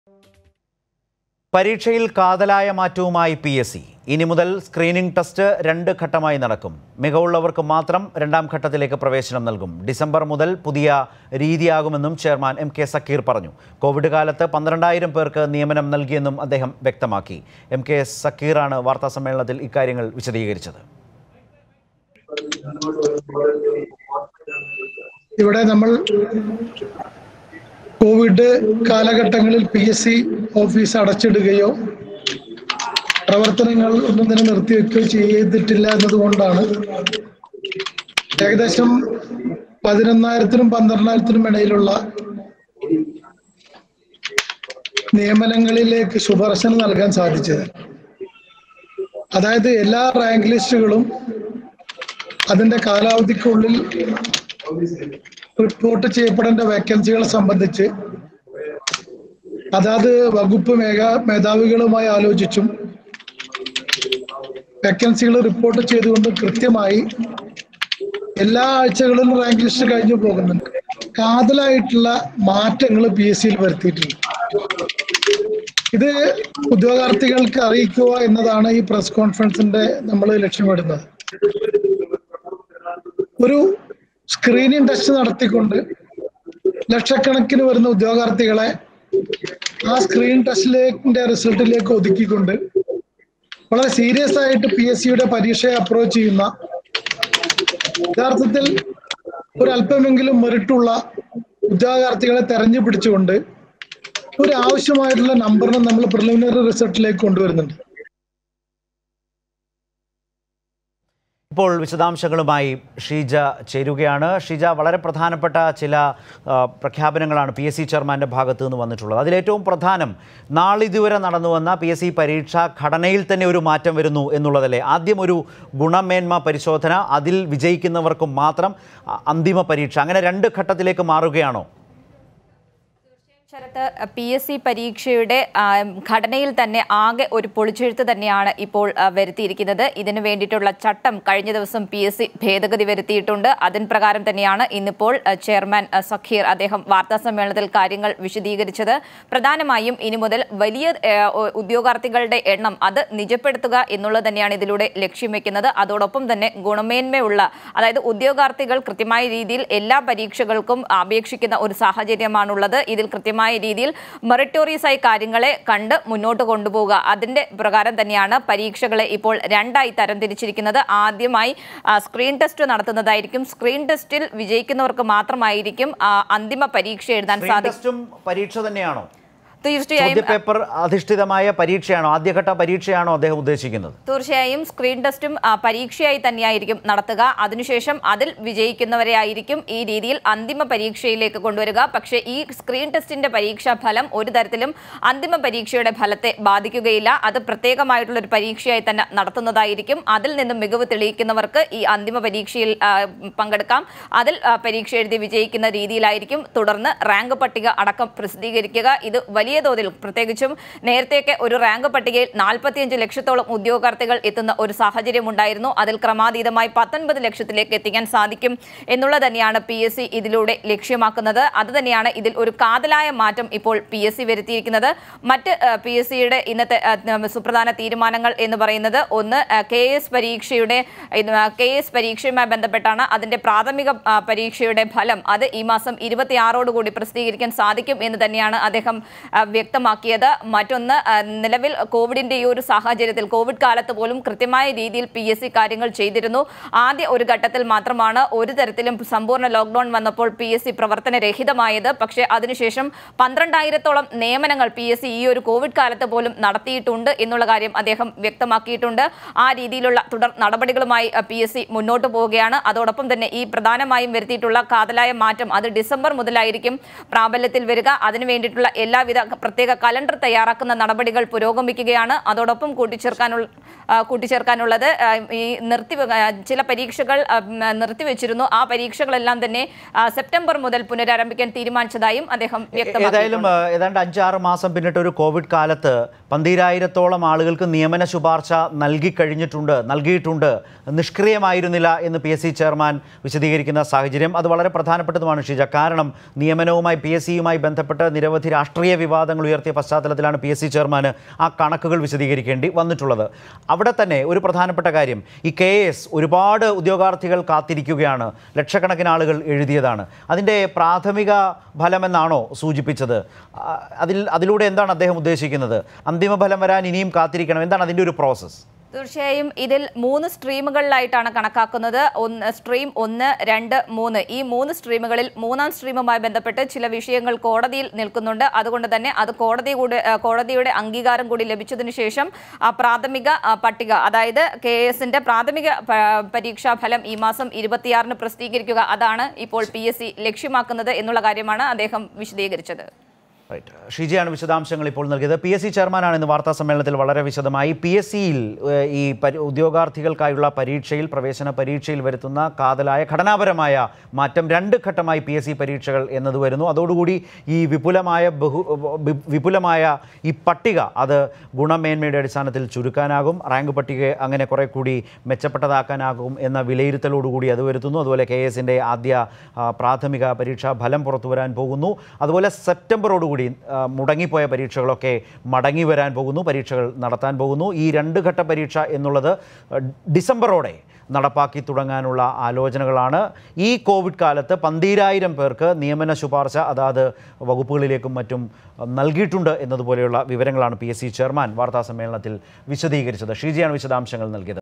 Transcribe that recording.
പരീക്ഷയിൽ കാതലായ മാറ്റവുമായി P S C ഇനി മുതൽ സ്ക്രീനിംഗ് ടെസ്റ്റ് രണ്ട് ഘട്ടമായി നടക്കും മികവുള്ളവർക്ക് മാത്രം രണ്ടാം ഘട്ടത്തിലേക്ക് പ്രവേശനം നൽകും ഡിസംബർ മുതൽ പുതിയ രീതിയാകുമെന്നും ചെയർമാൻ എം കെ സക്കീർ പറഞ്ഞു കോവിഡ് കാലത്ത് പന്ത്രണ്ടായിരം പേർക്ക് നിയമനം നൽകിയെന്നും അദ്ദേഹം വ്യക്തമാക്കി എം കെ സക്കീറാണ് വാർത്താസമ്മേളനത്തിൽ ഇക്കാര്യങ്ങൾ വിശദീകരിച്ചത് ഇവിടെ നമ്മൾ കോവിഡ് കാലഘട്ടങ്ങളിൽ പി എസ് സി ഓഫീസ് അടച്ചിടുകയോ പ്രവർത്തനങ്ങൾ ഒന്നും തന്നെ നിർത്തിവെക്കുകയോ ചെയ്തിട്ടില്ല എന്നതുകൊണ്ടാണ് ഏകദേശം പതിനൊന്നായിരത്തിനും പന്ത്രണ്ടായിരത്തിനും ഇടയിലുള്ള നിയമനങ്ങളിലേക്ക് ശുപാർശ നൽകാൻ സാധിച്ചത് അതായത് എല്ലാ റാങ്ക് ലിസ്റ്റുകളും അതിന്റെ കാലാവധിക്കുള്ളിൽ റിപ്പോർട്ട് ചെയ്യപ്പെടേണ്ട വേക്കൻസികളെ സംബന്ധിച്ച് അതാത് വകുപ്പ് മേഘ മേധാവികളുമായി ആലോചിച്ചും വേക്കൻസികൾ റിപ്പോർട്ട് ചെയ്തുകൊണ്ട് കൃത്യമായി എല്ലാ ആഴ്ചകളിലും റാങ്ക് ലിസ്റ്റ് കഴിഞ്ഞു പോകുന്നുണ്ട് കാതലായിട്ടുള്ള മാറ്റങ്ങൾ പി എസ് സിയിൽ വരുത്തിയിട്ടുണ്ട് ഇത് ഉദ്യോഗാർത്ഥികൾക്ക് അറിയിക്കുക എന്നതാണ് ഈ പ്രസ് കോൺഫറൻസിന്റെ നമ്മൾ ലക്ഷ്യമിടുന്നത് ഒരു സ്ക്രീനിങ് ടെസ്റ്റ് നടത്തിക്കൊണ്ട് ലക്ഷക്കണക്കിന് വരുന്ന ഉദ്യോഗാർത്ഥികളെ ആ സ്ക്രീൻ ടെസ്റ്റിലേക്ക് റിസൾട്ടിലേക്ക് ഒതുക്കിക്കൊണ്ട് വളരെ സീരിയസ് ആയിട്ട് പി എസ് സിയുടെ പരീക്ഷയെ അപ്രോച്ച് ചെയ്യുന്ന യഥാർത്ഥത്തിൽ ഒരു അല്പമെങ്കിലും മെറിറ്റുള്ള ഉദ്യോഗാർത്ഥികളെ തെരഞ്ഞു പിടിച്ചുകൊണ്ട് ഒരു ആവശ്യമായിട്ടുള്ള നമ്പറിനെ നമ്മൾ പ്രിലിമിനറി റിസൾട്ടിലേക്ക് കൊണ്ടുവരുന്നുണ്ട് ഇപ്പോൾ വിശദാംശങ്ങളുമായി ഷീജ ചേരുകയാണ് ഷീജ വളരെ പ്രധാനപ്പെട്ട ചില ആ, പ്രഖ്യാപനങ്ങളാണ് പി എസ് സി ചെയർമാൻ്റെ ഭാഗത്തു നിന്ന് വന്നിട്ടുള്ളത് അതിലേറ്റവും പ്രധാനം നാളിതുവരെ നടന്നു വന്ന പി എസ് സി പരീക്ഷാ ഘടനയിൽ തന്നെ ഒരു മാറ്റം വരുന്നു എന്നുള്ളതല്ലേ ആദ്യം ഒരു ഗുണമേന്മ പരിശോധന അതിൽ വിജയിക്കുന്നവർക്ക് മാത്രം അ, അന്തിമ പരീക്ഷ അങ്ങനെ രണ്ട് ഘട്ടത്തിലേക്ക് മാറുകയാണോ ശരത്ത് പി എസ് സി പരീക്ഷയുടെ ആ, ഘടനയിൽ തന്നെ ആകെ ഒരു പൊളിച്ചെഴുത്ത് തന്നെയാണ് ഇപ്പോൾ ആ, വരുത്തിയിരിക്കുന്നത് ഇതിനു വേണ്ടിയിട്ടുള്ള ചട്ടം കഴിഞ്ഞ ദിവസം പി എസ് സി ഭേദഗതി വരുത്തിയിട്ടുണ്ട് അതിൻ പ്രകാരം തന്നെയാണ് ഇന്നിപ്പോൾ ആ, ചെയർമാൻ ആ, സഖീർ അദ്ദേഹം വാർത്താ സമ്മേളനത്തിൽ കാര്യങ്ങൾ വിശദീകരിച്ചത് പ്രധാനമായും ഇനി മുതൽ വലിയ ആ, ഉ- ഉദ്യോഗാർത്ഥികളുടെ എണ്ണം അത് നിജപ്പെടുത്തുക എന്നുള്ളത് തന്നെയാണ് ഇതിലൂടെ ലക്ഷ്യം വെക്കുന്നത് അതോടൊപ്പം തന്നെ ഗുണമേന്മയുള്ള അതായത് ഉദ്യോഗാർത്ഥികൾ കൃത്യമായ രീതിയിൽ എല്ലാ പരീക്ഷകൾക്കും അപേക്ഷിക്കുന്ന ഒരു സാഹചര്യമാണുള്ളത് ഇതിൽ കൃത്യമായ രീതിയിൽ മെറിറ്റോറിയസ് ആയി കാര്യങ്ങളെ കണ്ട് മുന്നോട്ട് കൊണ്ടുപോവുക അതിന്റെ പ്രകാരം തന്നെയാണ് പരീക്ഷകളെ ഇപ്പോൾ രണ്ടായി തരംതിരിച്ചിരിക്കുന്നത് ആദ്യമായി ആ, സ്ക്രീൻ ടെസ്റ്റ് നടത്തുന്നതായിരിക്കും സ്ക്രീൻ ടെസ്റ്റിൽ വിജയിക്കുന്നവർക്ക് മാത്രമായിരിക്കും ആ, അന്തിമ പരീക്ഷ എഴുതാൻ സ്ക്രീൻ സാധിക്കും ടെസ്റ്റും പരീക്ഷ തന്നെയാണോ തീർച്ചയായും ചോദ്യപേപ്പർ അധിഷ്ഠിതമായ പരീക്ഷയാണോ ആദ്യഘട്ട പരീക്ഷയാണോ അദ്ദേഹം ഉദ്ദേശിക്കുന്നത് തീർച്ചയായും സ്ക്രീൻ ടെസ്റ്റും ആ, പരീക്ഷയായി തന്നെയായിരിക്കും നടത്തുക അതിനുശേഷം അതിൽ വിജയിക്കുന്നവരെ ആയിരിക്കും ഈ രീതിയിൽ അന്തിമ പരീക്ഷയിലേക്ക് കൊണ്ടുവരിക പക്ഷേ ഈ സ്ക്രീൻ ടെസ്റ്റിന്റെ പരീക്ഷാ ഫലം ഒരു തരത്തിലും അന്തിമ പരീക്ഷയുടെ ഫലത്തെ ബാധിക്കുകയില്ല അത് പ്രത്യേകമായിട്ടുള്ള ഒരു പരീക്ഷയായി തന്നെ നടത്തുന്നതായിരിക്കും അതിൽ നിന്നും മികവ് തെളിയിക്കുന്നവർക്ക് ഈ അന്തിമ പരീക്ഷയിൽ ആ, പങ്കെടുക്കാം അതിൽ ആ, പരീക്ഷ എഴുതി വിജയിക്കുന്ന രീതിയിലായിരിക്കും തുടർന്ന് റാങ്ക് പട്ടിക അടക്കം പ്രസിദ്ധീകരിക്കുക ഇത് വലിയ തോതിൽ പ്രത്യേകിച്ചും നേരത്തെയൊക്കെ ഒരു റാങ്ക് പട്ടികയിൽ നാൽപ്പത്തിയഞ്ച് ലക്ഷത്തോളം ഉദ്യോഗാർത്ഥികൾ എത്തുന്ന ഒരു സാഹചര്യം ഉണ്ടായിരുന്നു അതിൽ ക്രമാതീതമായി പത്തൊൻപത് ലക്ഷത്തിലേക്ക് എത്തിക്കാൻ സാധിക്കും എന്നുള്ളത് തന്നെയാണ് പി എസ് സി ഇതിലൂടെ ലക്ഷ്യമാക്കുന്നത് അത് തന്നെയാണ് ഇതിൽ ഒരു കാതലായ മാറ്റം ഇപ്പോൾ പി എസ് സി വരുത്തിയിരിക്കുന്നത് മറ്റ് പി എസ് സിയുടെ ഇന്നത്തെ ആ, ഉം, സുപ്രധാന തീരുമാനങ്ങൾ എന്ന് പറയുന്നത് ഒന്ന് കെ എസ് പരീക്ഷയുടെ കെ എസ് പരീക്ഷയുമായി ബന്ധപ്പെട്ടാണ് അതിന്റെ പ്രാഥമിക ആ, പരീക്ഷയുടെ ഫലം അത് ഈ മാസം ഇരുപത്തിയാറോടുകൂടി പ്രസിദ്ധീകരിക്കാൻ സാധിക്കും എന്ന് തന്നെയാണ് അദ്ദേഹം ആ, വ്യക്തമാക്കിയത് മറ്റൊന്ന് ആ, നിലവിൽ കോവിഡിന്റെ ഈ ഒരു സാഹചര്യത്തിൽ കോവിഡ് കാലത്ത് പോലും കൃത്യമായ രീതിയിൽ പി എസ് സി കാര്യങ്ങൾ ചെയ്തിരുന്നു ആദ്യ ഒരു ഘട്ടത്തിൽ മാത്രമാണ് ഒരു തരത്തിലും സമ്പൂർണ്ണ ലോക്ക്ഡൌൺ വന്നപ്പോൾ പി എസ് സി പ്രവർത്തനരഹിതമായത് പക്ഷേ അതിനുശേഷം പന്ത്രണ്ടായിരത്തോളം നിയമനങ്ങൾ പി എസ് സി ഈ ഒരു കോവിഡ് കാലത്ത് പോലും നടത്തിയിട്ടുണ്ട് എന്നുള്ള കാര്യം അദ്ദേഹം വ്യക്തമാക്കിയിട്ടുണ്ട് ആ രീതിയിലുള്ള തുടർ നടപടികളുമായി പി എസ് സി മുന്നോട്ട് പോവുകയാണ് അതോടൊപ്പം തന്നെ ഈ പ്രധാനമായും വരുത്തിയിട്ടുള്ള കാതലായ മാറ്റം അത് ഡിസംബർ മുതലായിരിക്കും പ്രാബല്യത്തിൽ വരിക അതിനു വേണ്ടിയിട്ടുള്ള എല്ലാവിധ പ്രത്യേക കലണ്ടർ തയ്യാറാക്കുന്ന നടപടികൾ പുരോഗമിക്കുകയാണ് അതോടൊപ്പം കൂട്ടിച്ചേർക്കാനുള്ള ആ, കൂട്ടിച്ചേർക്കാനുള്ളത് ആ, ഈ നിർത്തി ആ, ചില പരീക്ഷകൾ ആ, ഉം, നിർത്തിവെച്ചിരുന്നു ആ പരീക്ഷകളെല്ലാം തന്നെ ആ, സെപ്റ്റംബർ മുതൽ പുനരാരംഭിക്കാൻ തീരുമാനിച്ചതായും അദ്ദേഹം വ്യക്തമാക്കി ഏതായാലും ആ, ഏതാണ്ട് അഞ്ചാറ് മാസം പിന്നിട്ട് ഒരു കോവിഡ് കാലത്ത് പന്തിരായിരത്തോളം ആളുകൾക്ക് നിയമന ശുപാർശ നൽകി കഴിഞ്ഞിട്ടുണ്ട് നൽകിയിട്ടുണ്ട് നിഷ്ക്രിയമായിരുന്നില്ല എന്ന് പി എസ് സി ചെയർമാൻ വിശദീകരിക്കുന്ന സാഹചര്യം അത് വളരെ പ്രധാനപ്പെട്ടതുമാണ് ഷീജ കാരണം നിയമനവുമായി പി എസ് സിയുമായി ബന്ധപ്പെട്ട് നിരവധി രാഷ്ട്രീയ വിവാദ വിവാദങ്ങൾ ഉയർത്തിയ പശ്ചാത്തലത്തിലാണ് പി എസ് സി ചെയർമാന് ആ കണക്കുകൾ വിശദീകരിക്കേണ്ടി വന്നിട്ടുള്ളത് അവിടെ തന്നെ ഒരു പ്രധാനപ്പെട്ട കാര്യം ഈ കെ എസ് ഒരുപാട് ഉദ്യോഗാർത്ഥികൾ കാത്തിരിക്കുകയാണ് ലക്ഷക്കണക്കിന് ആളുകൾ എഴുതിയതാണ് അതിൻ്റെ പ്രാഥമിക ഫലമെന്നാണോ സൂചിപ്പിച്ചത് ആ, അതിൽ അതിലൂടെ എന്താണ് അദ്ദേഹം ഉദ്ദേശിക്കുന്നത് അന്തിമ ഫലം വരാൻ ഇനിയും കാത്തിരിക്കണം എന്താണ് അതിൻ്റെ ഒരു പ്രോസസ്സ് തീർച്ചയായും ഇതിൽ മൂന്ന് സ്ട്രീമുകളിലായിട്ടാണ് കണക്കാക്കുന്നത് ഒന്ന് സ്ട്രീം ഒന്ന് രണ്ട് മൂന്ന് ഈ മൂന്ന് സ്ട്രീമുകളിൽ മൂന്നാം സ്ട്രീമുമായി ബന്ധപ്പെട്ട് ചില വിഷയങ്ങൾ കോടതിയിൽ നിൽക്കുന്നുണ്ട് അതുകൊണ്ട് തന്നെ അത് കോടതി കൂടെ ആ, കോടതിയുടെ അംഗീകാരം കൂടി ലഭിച്ചതിന് ശേഷം ആ പ്രാഥമിക ആ, പട്ടിക അതായത് കെ എസിന്റെ പ്രാഥമിക പ- പരീക്ഷാ ഫലം ഈ മാസം ഇരുപത്തിയാറിന് പ്രസിദ്ധീകരിക്കുക അതാണ് ഇപ്പോൾ പി എസ് സി ലക്ഷ്യമാക്കുന്നത് എന്നുള്ള കാര്യമാണ് അദ്ദേഹം വിശദീകരിച്ചത് റൈറ്റ് ഷിജിയാണ് വിശദാംശങ്ങൾ ഇപ്പോൾ നൽകിയത് പി എസ് സി ചെയർമാനാണ് ഇന്ന് വാർത്താ സമ്മേളനത്തിൽ വളരെ വിശദമായി പി എസ് സിയിൽ ഈ പരി ഉദ്യോഗാർത്ഥികൾക്കായുള്ള പരീക്ഷയിൽ പ്രവേശന പരീക്ഷയിൽ വരുത്തുന്ന കാതലായ ഘടനാപരമായ മാറ്റം രണ്ട് ഘട്ടമായി പി എസ് സി പരീക്ഷകൾ എന്നത് വരുന്നു അതോടുകൂടി ഈ വിപുലമായ ബഹു വി- വിപുലമായ ഈ പട്ടിക അത് ഗുണമേന്മയുടെ അടിസ്ഥാനത്തിൽ ചുരുക്കാനാകും റാങ്ക് പട്ടിക അങ്ങനെ കുറെ കൂടി മെച്ചപ്പെട്ടതാക്കാനാകും എന്ന വിലയിരുത്തലോടുകൂടി അത് വരുത്തുന്നു അതുപോലെ കെ എസിൻ്റെ ആദ്യ ആ, പ്രാഥമിക പരീക്ഷാ ഫലം പുറത്തു വരാൻ പോകുന്നു അതുപോലെ സെപ്റ്റംബറോടുകൂടി ആ, മുടങ്ങിപ്പോയ പരീക്ഷകളൊക്കെ മടങ്ങി വരാൻ പോകുന്നു പരീക്ഷകൾ നടത്താൻ പോകുന്നു ഈ രണ്ട് ഘട്ട പരീക്ഷ എന്നുള്ളത് ആ, ഡിസംബറോടെ നടപ്പാക്കി തുടങ്ങാനുള്ള ആലോചനകളാണ് ഈ കോവിഡ് കാലത്ത് പന്തീരായിരം പേർക്ക് നിയമന ശുപാർശ അതാത് വകുപ്പുകളിലേക്കും മറ്റും ആ, നൽകിയിട്ടുണ്ട് എന്നതുപോലെയുള്ള വിവരങ്ങളാണ് പി എസ് സി ചെയർമാൻ വാർത്താ സമ്മേളനത്തിൽ വിശദീകരിച്ചത് ഷീജിയാണ് വിശദാംശങ്ങൾ നൽകിയത്